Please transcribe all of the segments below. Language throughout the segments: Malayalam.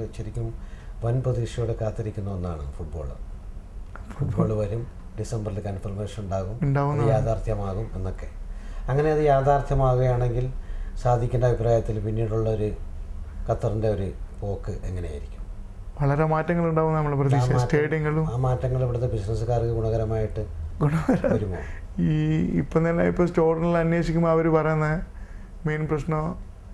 ശരിക്കും വൻ പ്രതീക്ഷയോടെ കാത്തിരിക്കുന്ന ഒന്നാണ് ഫുട്ബോൾ ഫുട്ബോൾ വരും ഡിസംബറിൽ കൺഫർമേഷൻ ഉണ്ടാകും ഉണ്ടാവും അത് യാഥാർത്ഥ്യമാകും എന്നൊക്കെ അങ്ങനെ അത് യാഥാർത്ഥ്യമാകുകയാണെങ്കിൽ സാധിക്കേണ്ട അഭിപ്രായത്തിൽ പിന്നീടുള്ള ഒരു ഖത്തറിൻ്റെ ഒരു പോക്ക് എങ്ങനെയായിരിക്കും വളരെ മാറ്റങ്ങൾ ഉണ്ടാവും നമ്മൾ പ്രതീക്ഷ ആ മാറ്റം- സ്റ്റേഡിയങ്ങളും ആ മാറ്റങ്ങൾ ഇവിടുത്തെ ബിസിനസ്സുകാർക്ക് ഗുണകരമായിട്ട് ഗുണകരം വരുമോ ഈ ഇപ്പം തന്നെ ഇപ്പോൾ സ്റ്റോറിൽ അന്വേഷിക്കുമ്പോൾ അവർ പറയുന്ന മെയിൻ പ്രശ്നം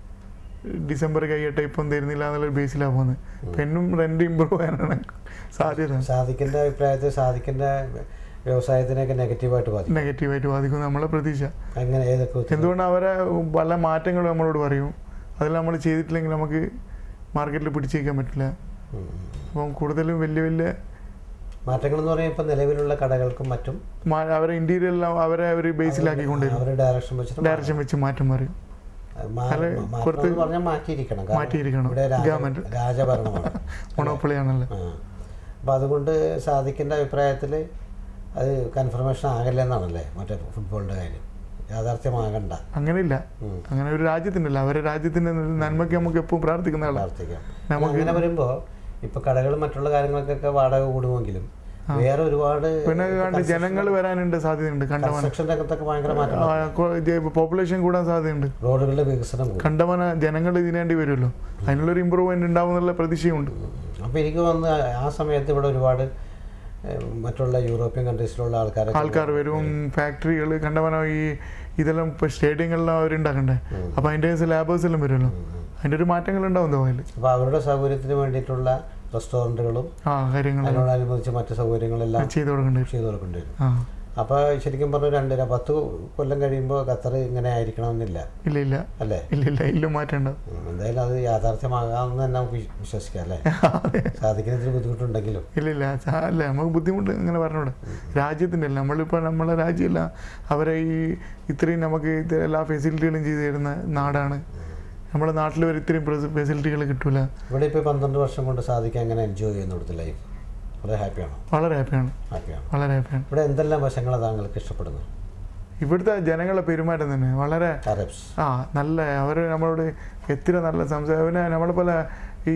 ഡിസംബർ കഴിയട്ടെ ഇപ്പം തരുന്നില്ല എന്നുള്ള ബേസിലാണ് പോകുന്നത് പെണ്ണും റെന്റ് ഇമ്പ്രൂവ് ചെയ്യാനാണ് സാധ്യത സാധിക്കേണ്ട അഭിപ്രായത്തിൽ സാധിക്കേണ്ട വ്യവസായത്തിനെയൊക്കെ നെഗറ്റീവായിട്ട് ബാധിക്കും നെഗറ്റീവായിട്ട് ബാധിക്കും നമ്മളെ പ്രതീക്ഷ അങ്ങനെ ഏതൊക്കെ ഉത്തരം- എന്തുകൊണ്ട് അവരെ പല മാറ്റങ്ങളും നമ്മളോട് പറയും അതിൽ നമ്മൾ ചെയ്തിട്ടില്ലെങ്കിൽ നമുക്ക് മാർക്കറ്റിൽ പിടിച്ചേക്കാൻ പറ്റില്ല ഉം, ഉം. അപ്പം കൂടുതലും വലിയ വലിയ മാറ്റങ്ങൾ എന്ന് പറയുമ്പോൾ ഇപ്പം നിലവിലുള്ള കടകൾക്കും മറ്റും മാ- അവരെ ഇന്റീരിയർ എല്ലാം അവരെ അവർ ബേസിലാക്കി കൊണ്ടുവരും അവരുടെ ഡയറക്ഷൻ വെച്ചിട്ട് ഡയറക്ഷൻ വെച്ച് മാറ്റം പറയും മാ- അല്ല, മാറ്റണം കുറച്ച് എന്ന് പറഞ്ഞാൽ മാറ്റിയിരിക്കണം കാരണം മാറ്റിയിരിക്കണം. ഇവിടെ രാജ- ഗവൺമെന്റ്. രാജഭരണമാണ് മൊണോപ്പൊളിയാണല്ലോ ആ. അപ്പം അതുകൊണ്ട് സാധിക്കേണ്ട അഭിപ്രായത്തിൽ അത് കൺഫർമേഷൻ ആകല്ല എന്നാണല്ലേ മറ്റേ ഫുട്ബോളിൻ്റെ കാര്യം യാഥാർത്ഥ്യമാകണ്ട അങ്ങനെയില്ല ഉം. അങ്ങനെ ഒരു രാജ്യത്തിൻ്റെ അല്ല അവരെ രാജ്യത്തിൻ്റെ നന്മയ്ക്ക് നമുക്ക് എപ്പോഴും പ്രാർത്ഥിക്കുന്ന ആളാണ് പ്രാർത്ഥിക്കാം നമുക്ക് അങ്ങനെ വരുമ്പോൾ ഇപ്പൊ കടകൾ മറ്റുള്ള കാര്യങ്ങൾക്കൊക്കെ വാടക കൂടുമെങ്കിലും വേറെ ഒരുപാട് പിന്നെ കണ്ട് ജനങ്ങൾ വരാനുണ്ട് സാധ്യതയുണ്ട് കണ്ടമാനം കൺസ്ട്രക്ഷൻ രംഗത്തൊക്കെ ഭയങ്കര മാറ്റം പോപ്പുലേഷൻ കൂടാൻ സാധ്യതയുണ്ട് റോഡുകളുടെ വികസനം കൂടും കണ്ടമാന ജനങ്ങൾ ഇതിനേണ്ടി വരുമല്ലോ അതിനുള്ളൊരു ഇമ്പ്രൂവ്മെന്റ് ഉണ്ടാവും എന്നുള്ള പ്രതീക്ഷയുണ്ട് അപ്പോൾ എനിക്ക് വന്ന് ആ സമയത്ത് ഇവിടെ ഒരുപാട് ഏഹ്, മറ്റുള്ള യൂറോപ്യൻ കൺട്രീസിലുള്ള ആൾക്കാരെ ആൾക്കാർ വരും ഫാക്ടറികൾ കണ്ടമാനം ഈ ഇതെല്ലാം ഇപ്പോൾ സ്റ്റേഡിയങ്ങളിലും അവരുണ്ടാക്കണ്ടേ അപ്പോൾ അതിൻ്റെ ലാബേഴ്സ് എല്ലാം വരുമല്ലോ അതിൻ്റെ ഒരു മാറ്റങ്ങൾ ഉണ്ടാവും ദോഹയിൽ അപ്പോൾ അവരുടെ സൗകര്യത്തിന് വേണ്ടിയിട്ടുള്ള റെസ്റ്റോറൻറ്റുകളും ആ കാര്യങ്ങൾ അതിനോടനുബന്ധിച്ച് മറ്റ് സൗകര്യങ്ങളെല്ലാം ചെയ്ത് കൊടുക്കേണ്ടി വരും ചെയ്തു കൊടുക്കേണ്ടി വരും ആ അപ്പോൾ ശരിക്കും പറഞ്ഞു രണ്ടര പത്ത് കൊല്ലം കഴിയുമ്പോൾ ഖത്തർ ഇങ്ങനെ ആയിരിക്കണമെന്നില്ല ഇല്ല ഇല്ല അല്ലേ ഇല്ല ഇല്ല ഇല്ല മാറ്റം ഉണ്ടാവും ഉം, എന്തായാലും അത് യാഥാർത്ഥ്യമാകാമെന്ന് തന്നെ നമുക്ക് വിശ്വ- വിശ്വസിക്കാം അല്ലേ സാധിക്കുന്നതിന് ബുദ്ധിമുട്ടുണ്ടെങ്കിലും ഇല്ല ഇല്ല ചാ- അല്ല നമുക്ക് ബുദ്ധിമുട്ട് ഇങ്ങനെ പറഞ്ഞൂടെ രാജ്യത്തിൻ്റെ അല്ല നമ്മളിപ്പോൾ നമ്മളെ രാജ്യമല്ല അവരെ ഈ ഇത്രയും നമുക്ക് ഇത് എല്ലാ ഫെസിലിറ്റികളും ചെയ്തു തരുന്ന നാടാണ് നമ്മുടെ നാട്ടിൽ വരെ ഇത്രയും ഫെസിലിറ്റികൾ കിട്ടൂല ഇവിടെ ഇപ്പോൾ പന്ത്രണ്ട് വർഷം കൊണ്ട് സാധിക്കാൻ എങ്ങനെ എൻജോയ് ചെയ്യുന്നു ഇവിടുത്തെ ലൈഫ് വളരെ ഹാപ്പിയാണോ വളരെ ഹാപ്പിയാണ് ഹാപ്പിയാണ് വളരെ ഹാപ്പിയാണ് ഇവിടെ എന്തെല്ലാം വശങ്ങളാണ് താങ്കൾക്ക് ഇഷ്ടപ്പെടുന്നത് ഇവിടുത്തെ ജനങ്ങളെ പെരുമാറ്റം തന്നെ വളരെ അറബ്സ് ആ നല്ല അവർ നമ്മളോട് എത്ര നല്ല സംസാരം പിന്നെ നമ്മളെ പോലെ ഈ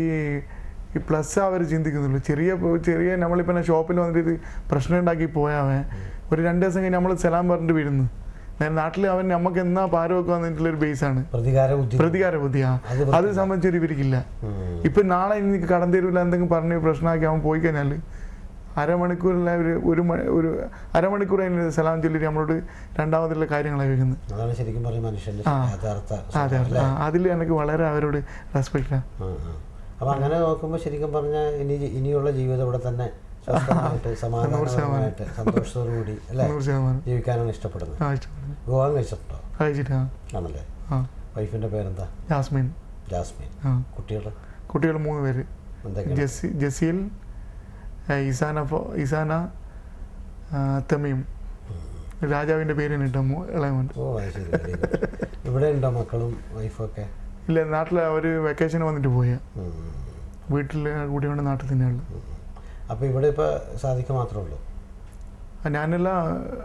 ഈ പ്ലസ് അവർ ചിന്തിക്കുന്നുള്ളൂ ചെറിയ ചെറിയ നമ്മളിപ്പോൾ ഷോപ്പിൽ വന്നിട്ട് ഇത് പ്രശ്നം ഉണ്ടാക്കി പോയാവൻ ഒരു രണ്ട് ദിവസം കഴിഞ്ഞ് നമ്മൾ സലാം പറഞ്ഞിട്ട് വീഴുന്നു നാട്ടിൽ അവൻ നമുക്ക് എന്നാ പാര വെക്കുക എന്നിട്ടുള്ളൊരു ബേസാണ് പ്രതികാര ബുദ്ധി പ്രതികാര ബുദ്ധിയാ അത് അത് സംബന്ധിച്ചൊരു ഇവർക്കില്ല ഉം. ഇപ്പം നാളെ എനിക്ക് കടം തരൂല എന്തെങ്കിലും പറഞ്ഞ് പ്രശ്നമാക്കി അവൻ പോയി കഴിഞ്ഞാൽ അരമണിക്കൂറിൽ ഒരു ഒരു മണി ഒരു അരമണിക്കൂർ അതിന് സലാം ചൊല്ലിട്ട് നമ്മളോട് രണ്ടാമതുള്ള കാര്യങ്ങളാണ് വെക്കുന്നത് അതാണ് ശരിക്കും പറഞ്ഞ മനുഷ്യന്റെ ആ. യഥാർത്ഥ അതെ അതെ ആ, അതിൽ എനിക്ക് വളരെ അവരോട് റെസ്പെക്റ്റാണ് അപ്പൊ അങ്ങനെ നോക്കുമ്പോൾ ശരിക്കും പറഞ്ഞാൽ ഇനി ഇനിയുള്ള ജീവിതം ഇവിടെ തന്നെ സ്വസ്ഥമായിട്ട് സമാധാനപരമായിട്ട് സന്തോഷത്തോടു കൂടി അല്ലേ നൂറ് ശതമാനം ജീവിക്കാനാണ് ഇഷ്ടപ്പെടുന്നത് ആ ഇഷ്ടപ്പെടുന്നു വിവാഹം കഴിച്ചിട്ടുണ്ടോ കഴിച്ചിട്ട് ആ ആണല്ലേ ആ വൈഫിന്റെ പേരെന്താ ജാസ്മിൻ ജാസ്മിൻ ആ കുട്ടികൾ കുട്ടികൾ മൂന്ന് പേര് എന്തൊക്കെയാണ് ജസി ജസീൽ ആ, ഇസാന ഫോ- ഇസാന ആ, തമീം രാജാവിൻ്റെ പേര് കിട്ടുമോ ഇളയമോൻ ഓ അത് ശരി very good. ഇവിടെ ഉണ്ടോ മക്കളും വൈഫും ഒക്കെ ഇല്ല നാട്ടിൽ അവർ വെക്കേഷൻ വന്നിട്ട് പോയ ഉം, ഉം, വീട്ടിൽ കൂടിയോണ്ട് നാട്ടിൽ തന്നെയുള്ളു ഉം. അപ്പൊ ഇവിടെ ഇപ്പൊ സാധിക്കുക മാത്രമേ ഉള്ളൂ ആ, ഞാനെല്ലാം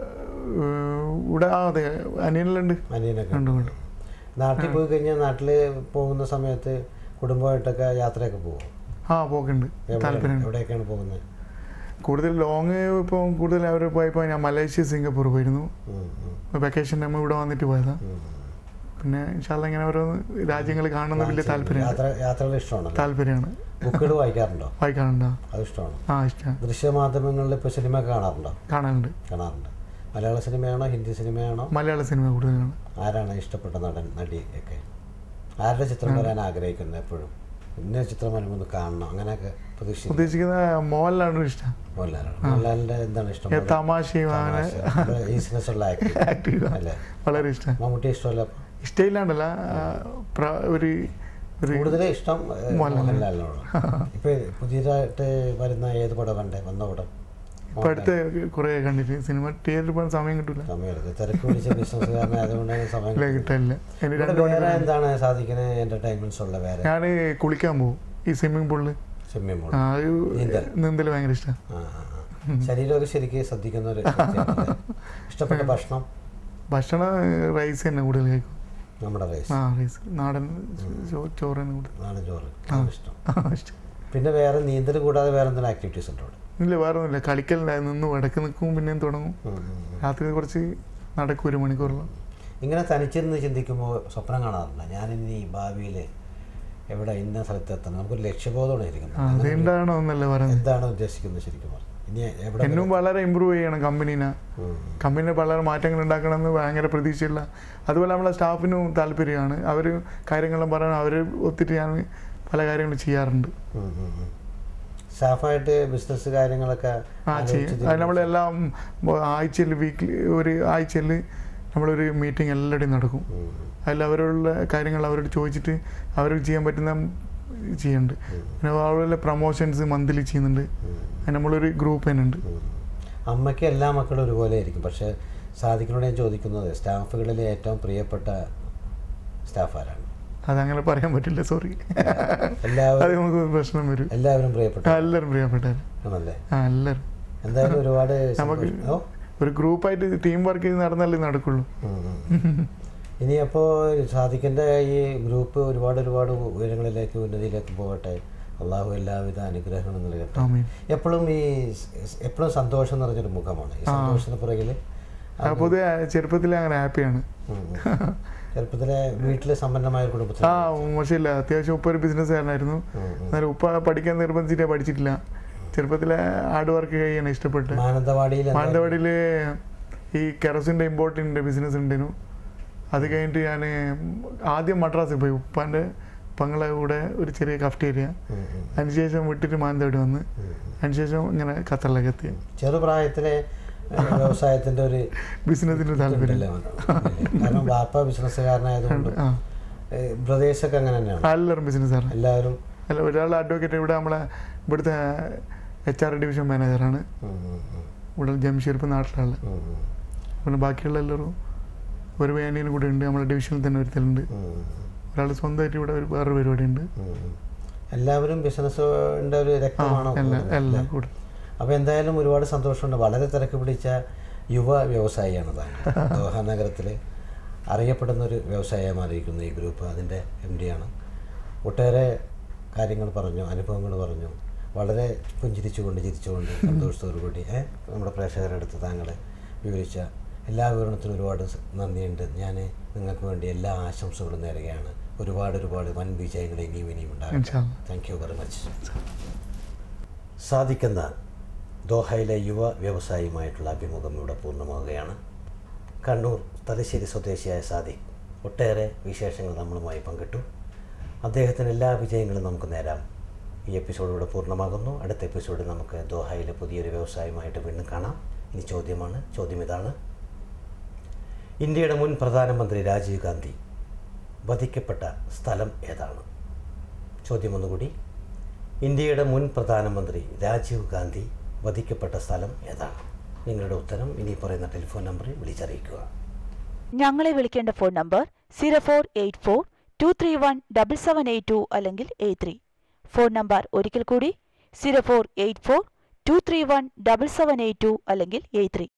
ഏഹ്, ഇവിടെ ആ അതെ അനിയനിലുണ്ട് അനിയനൊക്കെ ഉണ്ട് ഉണ്ട് നാട്ടിൽ പോയി കഴിഞ്ഞാൽ നാട്ടിൽ പോകുന്ന സമയത്ത് കുടുംബമായിട്ടൊക്കെ യാത്രയൊക്കെ പോകും ആ പോക്കുണ്ട് താല്പര്യം എവിടെയൊക്കെയാണ് പോകുന്നത് കൂടുതൽ ലോങ് ഇപ്പോൾ കൂടുതൽ അവർ പോയപ്പോൾ ഞാൻ മലേഷ്യ സിംഗപ്പൂർ പോയിരുന്നു ഉം, ഉം, വെക്കേഷൻ നമ്മൾ ഇവിടെ വന്നിട്ട് പോയതാ ഉം. പിന്നെ ഇൻഷാല്ല ഇങ്ങനെ ഓരോ രാജ്യങ്ങൾ കാണുന്ന വലിയ താല്പര്യമാണ് യാത്ര യാത്രകൾ ഇഷ്ടമാണല്ലോ താല്പര്യമാണ് ബുക്കുകൾ വായിക്കാറുണ്ടോ വായിക്കാറുണ്ടോ അത് ഇഷ്ടമാണ് ആ ഇഷ്ടമാണ് ദൃശ്യമാധ്യമങ്ങളിൽ ഇപ്പോൾ സിനിമ ഒക്കെ കാണാറുണ്ടോ കാണാനുണ്ട് കാണാറുണ്ട് മലയാള സിനിമയാണോ ഹിന്ദി സിനിമയാണോ മലയാള സിനിമ കൂടുതൽ കാണും ആരാണ് ഇഷ്ടപ്പെട്ട നടൻ നടി ഒക്കെ ആരുടെ ചിത്രം വരാൻ ആഗ്രഹിക്കുന്നത് എപ്പോഴും ഇന്ന ചിത്രം വരുമ്പോൾ ഒന്ന് കാണണം അങ്ങനെയൊക്കെ പ്രതീക്ഷിക്കുന്നു ഉദ്ദേശിക്കുന്ന മോഹൻലാലിനോട് ഇഷ്ടം മോഹൻലാലാണ് മോഹൻലാലിന്റെ എന്താണ് ഇഷ്ടം ഈ തമാശയും അങ്ങനെ ഈസിനെസ് ഉള്ള ആക്ടിങ് ആക്റ്റീവ് അല്ലേ വളരെ ഇഷ്ടം മമ്മൂട്ടി ഇഷ്ടമല്ല അപ്പൊ? ഇഷ്ടമില്ലാണ്ടല്ല ആ, പ്ര- ഒരു ഒരു കൂടുതലും ഇഷ്ടം ഏഹ്, മോഹൻലാൽ. മോഹൻലാലിനോട് ഇപ്പൊ പുതിയതായിട്ട് വരുന്ന ഏത് പടം കണ്ടേ വന്ന പടം ഇപ്പൊ അടുത്ത് കുറേ കണ്ടിട്ട് സിനിമ തിയേറ്ററിൽ പോകാൻ സമയം കിട്ടൂല സമയമെടുത്ത് തിരക്ക് പിടിച്ച ബിസിനസ്സുകാരനെ അതുകൊണ്ട് സമയം ഇല്ല കിട്ടും. കിട്ടില്ല ഇനി ഇവിടെ രണ്ട് വേറെ എന്താണ് സാധിക്കുന്ന എന്റർടൈൻമെന്റ്സ് ഉള്ള വേറെ ഞാൻ കുളിക്കാൻ പോകും ഈ സ്വിമ്മിംഗ് പൂളിൽ സ്വിമ്മിംഗ് പൂൾ ആ ഒരു നീന്തൽ. നീന്തൽ ഭയങ്കര ഇഷ്ടം ആ, ആ, ആ. ശരീരമൊക്കെ ശരിക്കും ശ്രദ്ധിക്കുന്ന ഒരു വ്യക്തിയാണല്ലേ? ഇഷ്ടപ്പെട്ട ഭക്ഷണം ഭക്ഷണം റൈസ് തന്നെ കൂടുതൽ കഴിക്കും നമ്മുടെ റൈസ് ആ റൈസ് നാടൻ ചോ- ചോറ് തന്നെ കൂടുതൽ നാടൻ ചോറ് അതാണ് ഇഷ്ടം ആ ഇഷ്ടം പിന്നെ വേറെ നീന്തൽ കൂടാതെ വേറെ എന്തെങ്കിലും ആക്ടിവിറ്റീസ് ഉണ്ടോ അവിടെ ഇല്ല വേറെ ഒന്നുമില്ല കളിക്കലുണ്ടായിരുന്നു നിന്നും ഇടയ്ക്ക് നിൽക്കും പിന്നെയും തുടങ്ങും ഉം, ഉം, ഉം. രാത്രി കുറച്ച് നടക്കും ഒരു മണിക്കൂറോളം ഇങ്ങനെ തനിച്ചിരുന്ന് ചിന്തിക്കുമ്പോൾ സ്വപ്നം കാണാറില്ല ഞാനിനി ഭാവിയിൽ എവിടെ ഇന്ന സ്ഥലത്ത് എത്തണം നമുക്കൊരു ലക്ഷ്യബോധമാണ് ആ, ഇരിക്കുന്നത് അത് അങ്ങനെ ഉണ്ടാകണം എന്നല്ല പറയുന്നത് എന്താണ് ഉദ്ദേശിക്കുന്നത് ശരിക്കും പറഞ്ഞു ഇനി എവിടെ എന്നും വളരെ ഇമ്പ്രൂവ് ചെയ്യണം കമ്പനീനെ ഉം, കമ്പനിയിൽ വളരെ മാറ്റങ്ങൾ ഉണ്ടാക്കണമെന്ന് ഭയങ്കര പ്രതീക്ഷയില്ല അതുപോലെ നമ്മളെ സ്റ്റാഫിനും താല്പര്യമാണ് അവർ കാര്യങ്ങളും പറയണം അവർ ഒത്തിരി ഞാൻ പല കാര്യങ്ങളും ചെയ്യാറുണ്ട് ഉം, ഉം, ഉം. സ്റ്റാഫായിട്ട് ബിസിനസ് കാര്യങ്ങളൊക്കെ ആ ആലോചിച്ച് ചെയ്യും അത് നമ്മളെല്ലാം ആഴ്ചയിൽ വീക്ക്ലി ഒരു ആഴ്ചയിൽ നമ്മളൊരു മീറ്റിംഗ് എല്ലായിടെയും നടക്കും ഉം, ഉം, അതിൽ അവരുള്ള കാര്യങ്ങൾ അവരോട് ചോദിച്ചിട്ട് അവർക്ക് ചെയ്യാൻ പറ്റുന്ന ചെയ്യുന്നുണ്ട് പിന്നെ അതുപോലെ പ്രൊമോഷൻസ് മന്ത്ലി ചെയ്യുന്നുണ്ട് ഉം, അതിന് നമ്മളൊരു ഗ്രൂപ്പ് തന്നെ ഉണ്ട് ഉം. അമ്മയ്ക്ക് എല്ലാ മക്കളും ഒരുപോലെ ആയിരിക്കും പക്ഷേ സാധിക്കുന്നോട് ഞാൻ ചോദിക്കുന്നത് സ്റ്റാഫുകളിലെ ഏറ്റവും പ്രിയപ്പെട്ട സ്റ്റാഫ് ആരാണ് അതങ്ങനെ പറയാൻ പറ്റില്ല സോറി അത് എല്ലാവരും നമുക്ക് പ്രശ്നം വരും എല്ലാവരും പ്രിയപ്പെട്ട ആ, എല്ലാവരും പ്രിയപ്പെട്ടവർ ആണല്ലേ ആ എല്ലാവരും എന്തായാലും ഒരുപാട് നമുക്ക് സന്തോഷം. ഓ ഒരു ഗ്രൂപ്പായിട്ട് ടീം വർക്ക് ചെയ്ത് നടന്നാലേ നടക്കുള്ളൂ ഉം, ഉം. ഇനി അപ്പോൾ സാദിഖിൻ്റെ ഈ ഗ്രൂപ്പ് ഒരുപാട് ഒരുപാട് ഉയരങ്ങളിലേക്ക് ഉന്നതിയിലേക്ക് പോകട്ടെ അള്ളാഹു എല്ലാവിധ അനുഗ്രഹങ്ങളും നൽകട്ടെ ആമീൻ എപ്പോഴും ഈ എപ്പോഴും സന്തോഷം നിറഞ്ഞൊരു മുഖമാണ് ഈ സന്തോഷത്തിന് പുറകിൽ ആ, പൊതുവെ ചെറുപ്പത്തിലെ അങ്ങനെ ഹാപ്പിയാണ് ചെറുപ്പത്തിലെ വീട്ടിലെ സമ്പന്നമായ ഒരു കുടുംബത്തിൽ ആ മോശമില്ല അത്യാവശ്യം ഉപ്പ ഒരു ബിസിനസ്സുകാരനായിരുന്നു എന്നാലും ഉപ്പ പഠിക്കാൻ നിർബന്ധിച്ചിട്ടേ പഠിച്ചിട്ടില്ല ചെറുപ്പത്തിലെ ഹാർഡ് വർക്ക് ചെയ്യാൻ ഇഷ്ടപ്പെട്ട് മാനന്തവാടിയിൽ എന്താ- മാനന്തവാടിയിൽ ഈ കെറസിൻ്റെ ഇമ്പോർട്ടിൻ്റെ ബിസിനസ് ഉണ്ടായിരുന്നു അത് കഴിഞ്ഞിട്ട് ഞാൻ ആദ്യം മദ്രാസിൽ പോയി ഉപ്പാൻ്റെ പങ്ങളെ കൂടെ ഒരു ചെറിയ കഫ്റ്റേരിയ ഉം, ഉം, അതിനുശേഷം വിട്ടിട്ട് മാനന്തവാടി വന്ന് ഉം. അതിനുശേഷം ഇങ്ങനെ ഖത്തറിലേക്ക് എത്തി ചെറുപ്രായത്തിലെ ഏഹ്, വ്യവസായത്തിന്റെ ഒരു ബിസിനസ്സിന് താല്പര്യം ഇതുണ്ടല്ലേ അവന്? കാരണം ബാപ്പ ബിസിനസ്സുകാരനായതുകൊണ്ട് ആ ബ്രദേഴ്സൊക്കെ അങ്ങനെ തന്നെയാണ് എല്ലാവരും ബിസിനസ്സാണ് എല്ലാവരും അല്ല ഒരാൾ അഡ്വക്കേറ്റ് ഇവിടെ നമ്മളെ ഇവിടുത്തെ എച്ച് ആർ ഡിവിഷൻ മാനേജറാണ് ഉം, ഉം, ഉം, ഇവിടെ ജംഷീർ ഇപ്പം നാട്ടിലുള്ള ഉം, ഉം, പിന്നെ ബാക്കിയുള്ള എല്ലാവരും ഒരു വേനിയനും കൂടെ ഉണ്ട് നമ്മുടെ ഡിവിഷനിൽ തന്നെ ഒരുത്തലുണ്ട് ഉം, ഉം, ഒരാൾ സ്വന്തമായിട്ട് ഇവിടെ ഒരു വേറൊരു പരിപാടി ഉണ്ട് ഉം, ഉം. എല്ലാവരും ബിസിനസ്സിന്റെ ഒരു ആ രക്തമാണോ എല്ലാം കൂടുതൽ? എല്ലാം കൂടെ അപ്പോൾ എന്തായാലും ഒരുപാട് സന്തോഷമുണ്ട് വളരെ തിരക്ക് പിടിച്ച യുവ വ്യവസായിയാണ് താങ്കൾ ദോഹ നഗരത്തിൽ അറിയപ്പെടുന്ന ഒരു വ്യവസായിയായി മാറിയിരിക്കുന്നു ഈ ഗ്രൂപ്പ് അതിൻ്റെ എം ആണ് ഒട്ടേറെ കാര്യങ്ങൾ പറഞ്ഞു അനുഭവങ്ങൾ പറഞ്ഞു വളരെ പുഞ്ചിരിച്ചുകൊണ്ട് ചിരിച്ചുകൊണ്ട് സന്തോഷത്തോടു കൂടി ഏ, നമ്മുടെ പ്രേക്ഷകരുടെ അടുത്ത് താങ്കൾ വിവരിച്ച എല്ലാ വിവരണത്തിനും ഒരുപാട് സ- നന്ദിയുണ്ട് ഞാൻ നിങ്ങൾക്ക് വേണ്ടി എല്ലാ ആശംസകളും നേരുകയാണ് ഒരുപാട് ഒരുപാട് വൻ വിജയങ്ങൾ ഇനിയും ഇനിയും ഉണ്ടാകും ഇൻഷാ അല്ലാ. താങ്ക് യു വെരി മച്ച് സാധിക്കുന്ന ദോഹയിലെ യുവ വ്യവസായിയുമായിട്ടുള്ള അഭിമുഖം ഇവിടെ പൂർണ്ണമാവുകയാണ് കണ്ണൂർ തലശ്ശേരി സ്വദേശിയായ സാദിഖ് ഒട്ടേറെ വിശേഷങ്ങൾ നമ്മളുമായി പങ്കിട്ടു അദ്ദേഹത്തിന് എല്ലാ വിജയങ്ങളും നമുക്ക് നേരാം ഈ എപ്പിസോഡ് ഇവിടെ പൂർണ്ണമാകുന്നു അടുത്ത എപ്പിസോഡിൽ നമുക്ക് ദോഹയിലെ പുതിയൊരു വ്യവസായമായിട്ട് വീണ്ടും കാണാം ഇനി ചോദ്യമാണ് ചോദ്യം ഇതാണ് ഇന്ത്യയുടെ മുൻ പ്രധാനമന്ത്രി രാജീവ് ഗാന്ധി വധിക്കപ്പെട്ട സ്ഥലം ഏതാണ് ചോദ്യം ഒന്നുകൂടി ഇന്ത്യയുടെ മുൻ പ്രധാനമന്ത്രി രാജീവ് ഗാന്ധി വധിക്കപ്പെട്ട സ്ഥലം ഏതാണ് നിങ്ങളുടെ ഉത്തരം ഇനി പറയുന്ന ടെലിഫോൺ നമ്പറിൽ വിളിച്ചറിയിക്കുക ഞങ്ങളെ വിളിക്കേണ്ട phone number zero four eight four two three one double seven eight two അല്ലെങ്കിൽ എയ്റ്റ് ത്രീ ഫോൺ നമ്പർ ഒരിക്കൽ കൂടി zero four eight four two three one double seven eight two അല്ലെങ്കിൽ എയ്റ്റ് ത്രീ